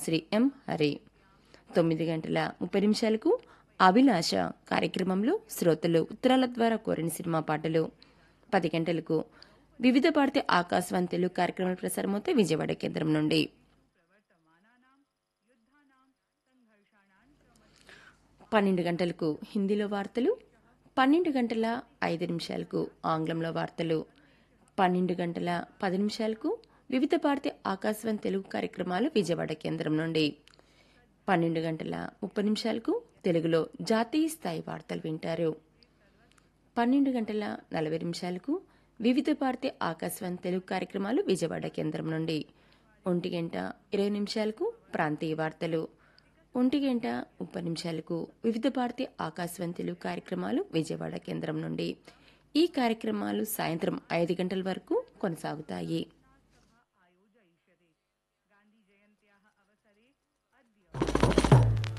శ్రీ ఎం హరి తొమ్మిది గంటల ముప్పై నిమిషాలకు అభిలాష కార్యక్రమంలో శ్రోతలు ఉత్తరాల ద్వారా కోరిన సినిమా పాటలు పది గంటలకు వివిధ భారతి ఆకాశవాణి తెలుగు కార్యక్రమాలు ప్రసారమవుతాయి విజయవాడ కేంద్రం నుండి పన్నెండు గంటలకు హిందీలో వార్తలు పన్నెండు గంటల ఐదు నిమిషాలకు ఆంగ్లంలో వార్తలు పన్నెండు గంటల పది నిమిషాలకు వివిధ భారతి ఆకాశవాణి తెలుగు కార్యక్రమాలు విజయవాడ కేంద్రం నుండి పన్నెండు గంటల ముప్పై నిమిషాలకు తెలుగులో జాతీయ స్థాయి వార్తలు వింటారు పన్నెండు గంటల నలభై నిమిషాలకు వివిధ భారతి ఆకాశవాణి తెలుగు కార్యక్రమాలు విజయవాడ కేంద్రం నుండి ఒంటి గంట ఇరవై నిమిషాలకు ప్రాంతీయ వార్తలు ఒంటి గంట ముప్పై నిమిషాలకు వివిధ భారతి ఆకాశవాణి తెలుగు కార్యక్రమాలు విజయవాడ కేంద్రం నుండి ఈ కార్యక్రమాలు సాయంత్రం ఐదు గంటల వరకు కొనసాగుతాయి